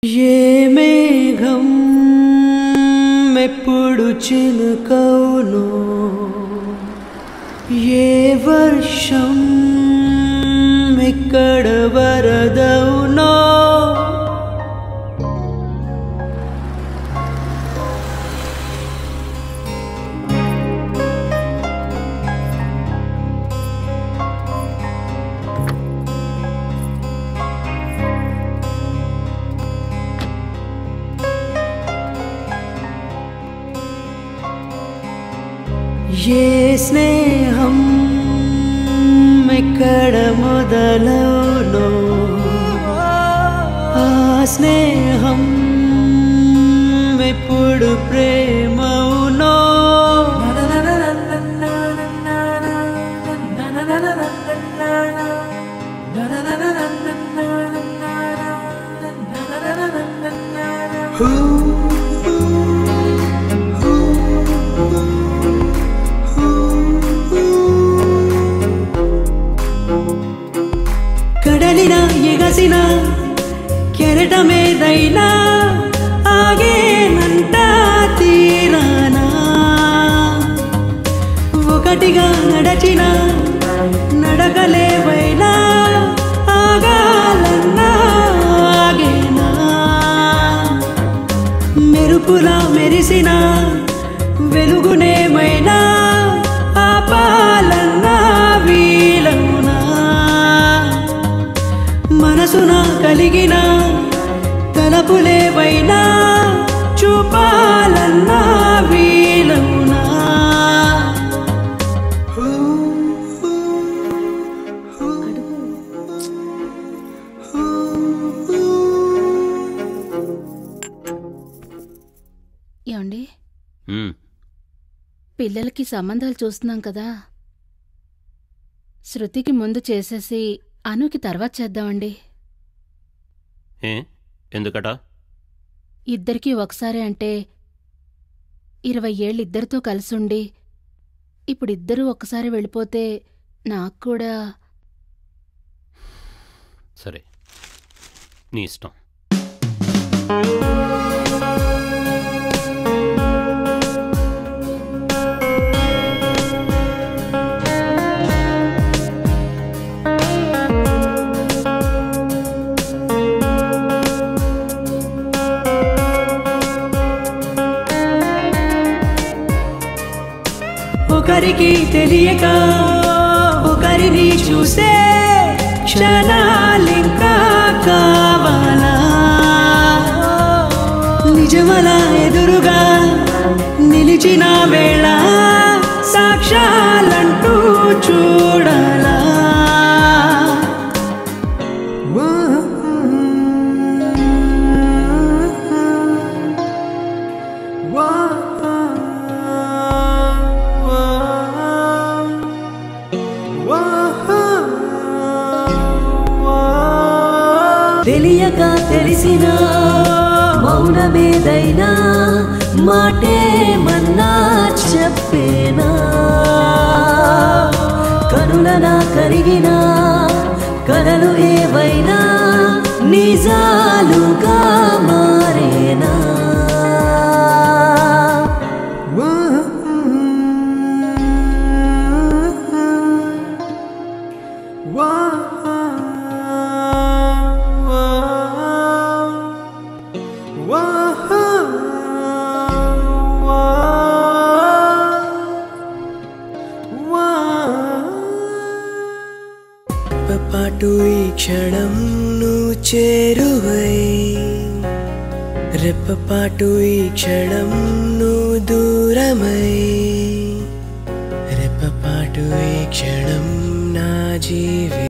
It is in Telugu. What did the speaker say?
ఏ మేఘం ఎప్పుడు చినుకవును ఏ వర్షం ఎక్కడ వరదవునో ఏ స్నేహం ఎక్కడ మొదలవునో ఆ స్నేహం ఎప్పుడు ప్రేమవునో కడలిన ఎగసిన కెరటమేదైనా ఆగేనంట తీరానా ఒకటిగా నడచిన నడకలేవైనా ఆగాలన్నా ఆగేనా మెరుపులా మెరిసిన వెలుగునేమైనా ఆపాలన్నా వీలవునా మనసున కలిగిన తలపులేవైనా చూపాలన్నా వీలవునా ఏమండి ఉమ్, పిల్లలకి సంబంధాలు చూస్తున్నాం కదా శృతికి ముందు చేసేసి అనుకి తర్వాత చేద్దామండి ఏ ఎందుకట ఇద్దరికీ ఒకసారి అంటే ఇరవై ఏళ్ళు ఇద్దరితో కలిసుండి ఇప్పుడిద్దరూ ఒక్కసారి వెళ్ళిపోతే నాకు కూడా సరే నీ ఇష్టం ఒకరికి తెలియక ఒకరిని చూసే క్షణాలింకా కావాలా నిజమల ఎదురుగా నిలిచిన వేళ సాక్ష్యాలంటూ చూడాలా తెలియక తెలిసిన మౌనమేదైనా మాటేమన్నా చెప్పేనా కనులన కరిగిన కలలు ఏవైనా నిజాలుగా మారేనా పాటు ఈ క్షణం నువ్వు చేరువై రెప్పపాటు ఈ క్షణం నువ్వు దూరమై